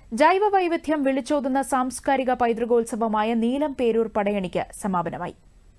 ജൈവ വൈവിധ്യം വിളിച്ചോതുന്ന സാംസ്കാരിക പൈതൃകോത്സവമായ നീലം പേരൂർ പടയണിക്ക് സമാപനമായി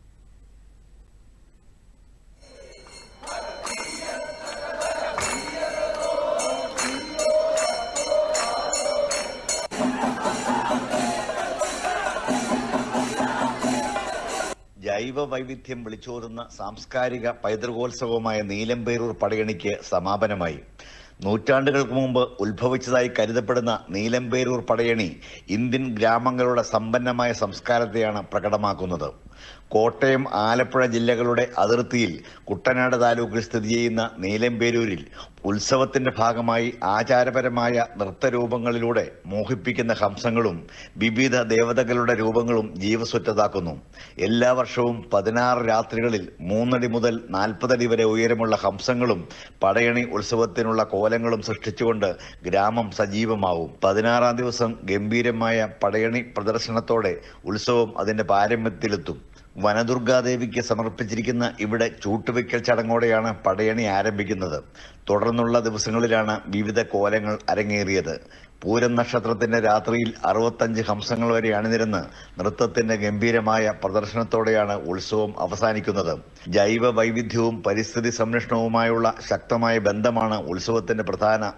ജൈവ വൈവിധ്യം വിളിച്ചോതുന്ന സാംസ്കാരിക പൈതൃകോത്സവമായ നീലമ്പേരൂർ പടയണിക്ക് സമാപനമായി നൂറ്റാണ്ടുകൾക്ക് മുമ്പ് ഉത്ഭവിച്ചതായി കരുതപ്പെടുന്ന നീലമ്പേരൂർ പടയണി ഇന്ത്യൻ ഗ്രാമങ്ങളുടെ സമ്പന്നമായ സംസ്കാരത്തെയാണ് പ്രകടമാക്കുന്നത് കോട്ടയം ആലപ്പുഴ ജില്ലകളുടെ അതിർത്തിയിൽ കുട്ടനാട് താലൂക്കിൽ സ്ഥിതി ചെയ്യുന്ന നീലമ്പേരൂരിൽ ഉത്സവത്തിന്റെ ഭാഗമായി ആചാരപരമായ നൃത്തരൂപങ്ങളിലൂടെ മോഹിപ്പിക്കുന്ന ഹംസങ്ങളും വിവിധ ദേവതകളുടെ രൂപങ്ങളും ജീവസ്വറ്റതാക്കുന്നു എല്ലാ വർഷവും പതിനാറ് രാത്രികളിൽ മൂന്നടി മുതൽ നാൽപ്പതടി വരെ ഉയരമുള്ള ഹംസങ്ങളും പടയണി ഉത്സവത്തിനുള്ള കോലങ്ങളും സൃഷ്ടിച്ചുകൊണ്ട് ഗ്രാമം സജീവമാവും പതിനാറാം ദിവസം ഗംഭീരമായ പടയണി പ്രദർശനത്തോടെ ഉത്സവം അതിന്റെ പാരമ്യത്തിലെത്തും വനദുർഗാദേവിക്ക് സമർപ്പിച്ചിരിക്കുന്ന ഇവിടെ ചൂട്ടുവെക്കൽ ചടങ്ങോടെയാണ് പടയണി ആരംഭിക്കുന്നത് തുടർന്നുള്ള ദിവസങ്ങളിലാണ് വിവിധ കോലങ്ങൾ അരങ്ങേറിയത് പൂരം നക്ഷത്രത്തിന്റെ രാത്രിയിൽ അറുപത്തഞ്ച് ഹംസങ്ങൾ വരെ അണിനിരന്ന് നൃത്തത്തിന്റെ ഗംഭീരമായ പ്രദർശനത്തോടെയാണ് ഉത്സവം അവസാനിക്കുന്നത് ജൈവ വൈവിധ്യവും പരിസ്ഥിതി സംരക്ഷണവുമായുള്ള ശക്തമായ ബന്ധമാണ് ഉത്സവത്തിന്റെ പ്രധാന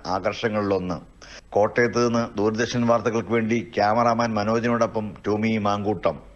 ആകർഷങ്ങളിലൊന്ന് കോട്ടയത്ത് നിന്ന് ദൂരദർശൻ വാർത്തകൾക്ക് വേണ്ടി ക്യാമറാമാൻ മനോജിനോടൊപ്പം ടോമി മാങ്കൂട്ടം